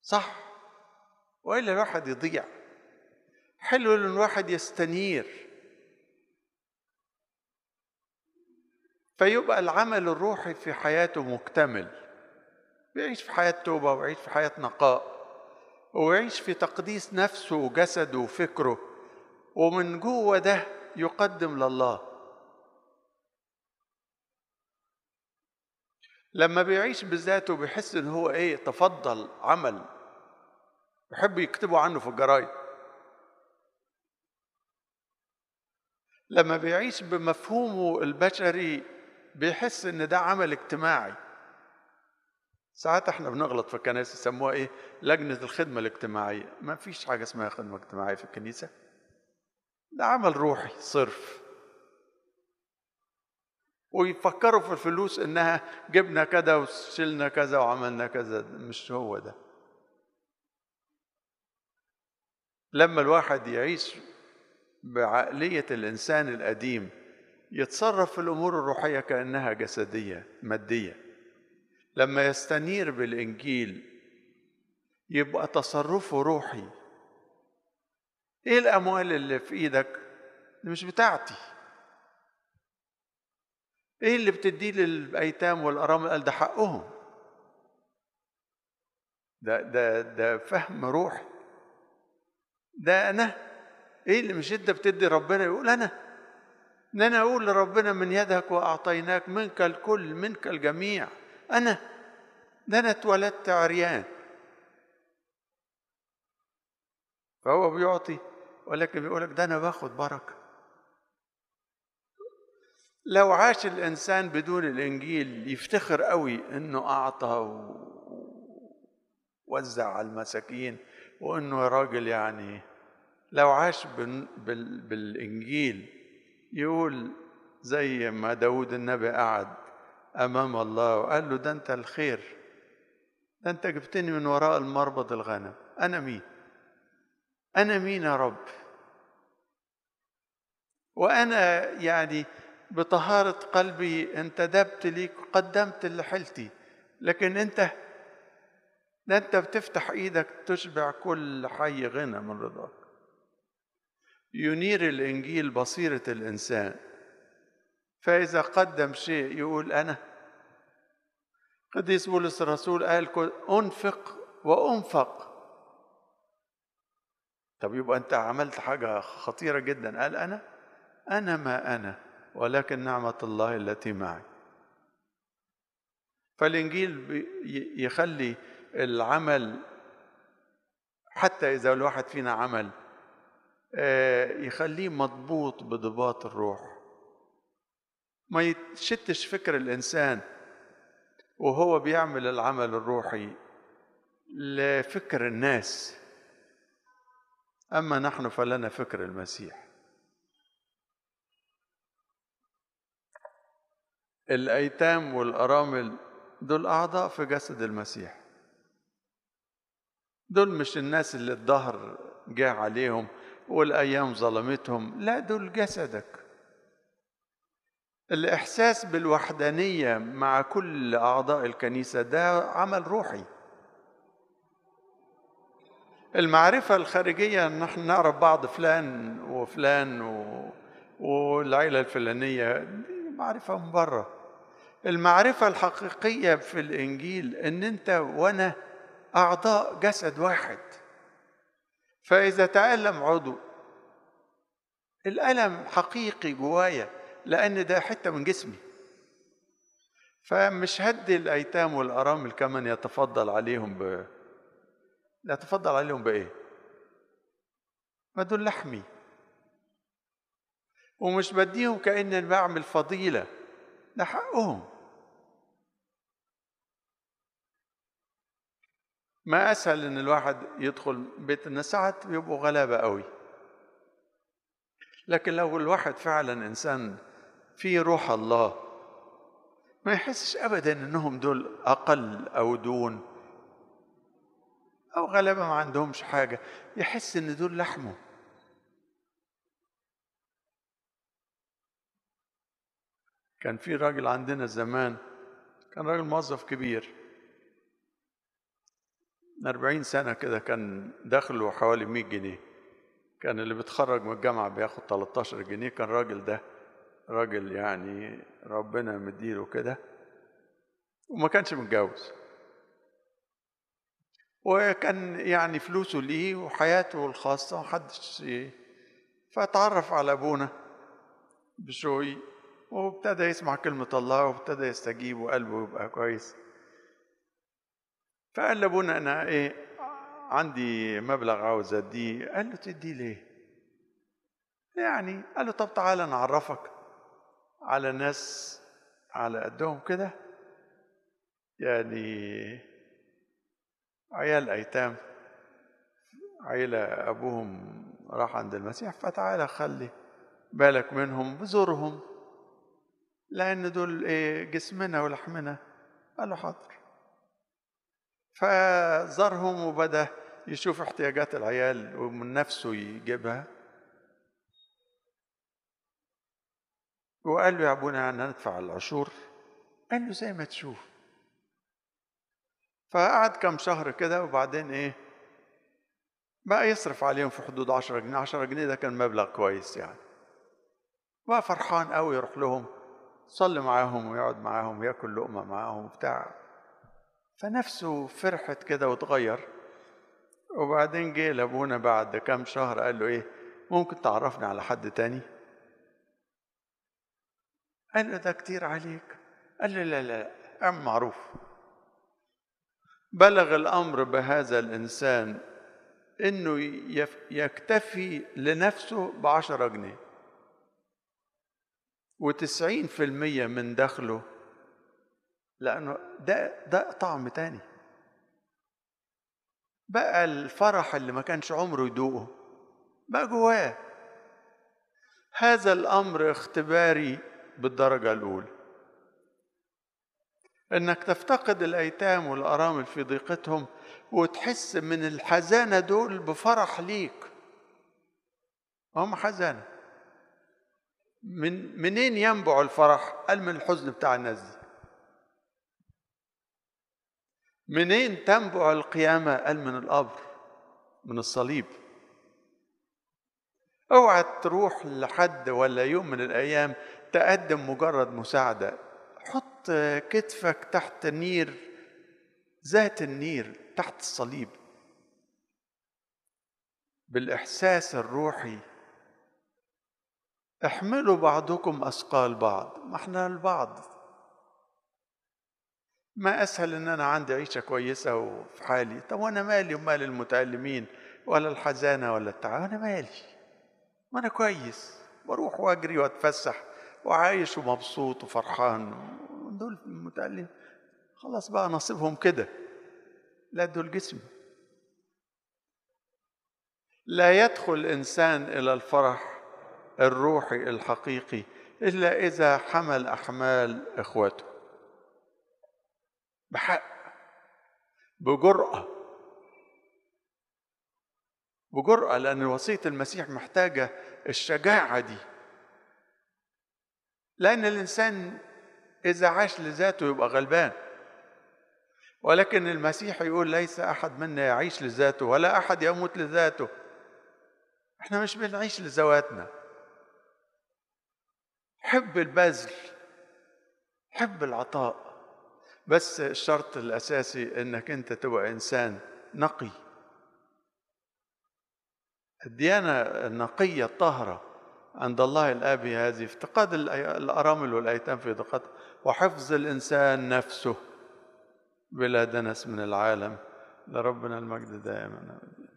صح والا الواحد يضيع حلو ان الواحد يستنير فيبقى العمل الروحي في حياته مكتمل بيعيش في حياة توبة ويعيش في حياة نقاء ويعيش في تقديس نفسه وجسده وفكره ومن جوه ده يقدم لله لما بيعيش بذاته بيحس ان هو ايه تفضل عمل يحب يكتبوا عنه في الجرايد لما بيعيش بمفهومه البشري بيحس ان ده عمل اجتماعي ساعات احنا بنغلط في الكنائس يسموها ايه لجنة الخدمة الاجتماعية ما فيش حاجة اسمها خدمة اجتماعية في الكنيسة ده عمل روحي صرف ويفكروا في الفلوس انها جبنا كذا وشلنا كذا وعملنا كذا مش هو ده لما الواحد يعيش بعقلية الإنسان القديم يتصرف في الأمور الروحية كأنها جسدية مادية لما يستنير بالإنجيل يبقى تصرفه روحي إيه الأموال اللي في إيدك دي مش بتاعتي إيه اللي بتديه للأيتام والأرامل قال ده حقهم ده ده ده فهم روحي ده أنا ايه اللي مش انت بتدي ربنا يقول انا ان انا اقول لربنا من يدك واعطيناك منك الكل منك الجميع انا ده انا اتولدت عريان فهو بيعطي ولكن بيقول لك ده انا باخد بركه لو عاش الانسان بدون الانجيل يفتخر قوي انه اعطى ووزع على المساكين وانه يا راجل يعني لو عاش بالإنجيل يقول زي ما داود النبي قعد أمام الله وقال له ده أنت الخير ده أنت جبتني من وراء المربض الغنم أنا مين أنا مين يا رب وأنا يعني بطهارة قلبي انتدبت ليك قدمت اللي حيلتي لكن أنت ده أنت بتفتح إيدك تشبع كل حي غنى من رضاك ينير الانجيل بصيره الانسان فاذا قدم شيء يقول انا قديس بولس الرسول قال انفق وانفق طب يبقى انت عملت حاجه خطيره جدا قال انا انا ما انا ولكن نعمه الله التي معي فالانجيل يخلي العمل حتى اذا الواحد فينا عمل يخليه مضبوط بضباط الروح ما يشتش فكر الانسان وهو بيعمل العمل الروحي لفكر الناس اما نحن فلنا فكر المسيح الايتام والارامل دول اعضاء في جسد المسيح دول مش الناس اللي الظهر جاء عليهم والايام ظلمتهم لا دول جسدك الاحساس بالوحدانيه مع كل اعضاء الكنيسه ده عمل روحي المعرفة الخارجية ان احنا نعرف بعض فلان وفلان و... والعيلة الفلانية دي معرفة من بره المعرفة الحقيقية في الإنجيل إن أنت وأنا أعضاء جسد واحد فإذا تألم عضو الألم حقيقي جوايا لأن ده حتة من جسمي فمش هدي الأيتام والأرامل كمان يتفضل عليهم ب يتفضل عليهم بإيه؟ ما دول لحمي ومش بديهم كأني بعمل فضيلة ده حقهم ما اسهل ان الواحد يدخل بيت الناس ساعات بيبقوا غلابه قوي لكن لو الواحد فعلا انسان فيه روح الله ما يحسش ابدا انهم دول اقل او دون او غلابه ما عندهمش حاجه يحس ان دول لحمه كان في راجل عندنا زمان كان راجل موظف كبير من 40 سنة كده كان دخله حوالي 100 جنيه كان اللي بيتخرج من الجامعة بياخد 13 جنيه كان الراجل ده راجل يعني ربنا مديله كده وما كانش متجوز وكان يعني فلوسه ليه وحياته الخاصة محدش فتعرف على أبونا بشوي وابتدى يسمع كلمة الله وابتدى يستجيب وقلبه يبقى كويس فقال لابونا أنا إيه عندي مبلغ عاوز أديه قال له تديه ليه؟ يعني قال له طب تعالى نعرفك على ناس على قدهم كده يعني عيال أيتام عيلة أبوهم راح عند المسيح فتعالى خلي بالك منهم بزورهم لأن دول إيه جسمنا ولحمنا قال له حاضر فزارهم وبدأ يشوف احتياجات العيال ومن نفسه يجيبها وقال له يا ابونا أنا ندفع العشور قال له زي ما تشوف فقعد كم شهر كده وبعدين ايه بقى يصرف عليهم في حدود 10 جنيه 10 جنيه ده كان مبلغ كويس يعني بقى فرحان قوي يروح لهم يصلي معاهم ويقعد معاهم وياكل لقمه معاهم وبتاع فنفسه فرحت كده وتغير وبعدين جه لابونا بعد كام شهر قال له ايه ممكن تعرفني على حد تاني قال له ده كتير عليك قال له لا لا أم معروف بلغ الأمر بهذا الإنسان إنه يكتفي لنفسه بعشرة جنيه وتسعين في المية من دخله لأنه ده ده طعم تاني بقى الفرح اللي ما كانش عمره يدوقه بقى جواه هذا الأمر اختباري بالدرجة الأولى انك تفتقد الايتام والارامل في ضيقتهم وتحس من الحزانه دول بفرح ليك هم حزانه من منين ينبع الفرح قال من الحزن بتاع الناس دي منين تنبع القيامه قال من القبر من الصليب اوعى تروح لحد ولا يوم من الايام تقدم مجرد مساعده حط كتفك تحت نير ذات النير تحت الصليب بالاحساس الروحي احملوا بعضكم اثقال بعض ما احنا البعض ما اسهل ان انا عندي عيشه كويسه وفي حالي طب وانا مالي ومال المتالمين ولا الحزانه ولا التعب انا مالي ما انا كويس بروح واجري واتفسح وعايش ومبسوط وفرحان دول المتألم خلاص بقى نصيبهم كده لا دول جسم لا يدخل إنسان إلى الفرح الروحي الحقيقي إلا إذا حمل أحمال إخوته بحق بجرأة بجرأة لأن وصية المسيح محتاجة الشجاعة دي لأن الإنسان إذا عاش لذاته يبقى غلبان ولكن المسيح يقول ليس أحد منا يعيش لذاته ولا أحد يموت لذاته احنا مش بنعيش لذواتنا حب البذل حب العطاء بس الشرط الأساسي إنك أنت تبقى إنسان نقي الديانة النقية الطاهرة عند الله الآب هذه افتقاد الأرامل والأيتام في ضيقتها وحفظ الإنسان نفسه بلا دنس من العالم لربنا المجد دائما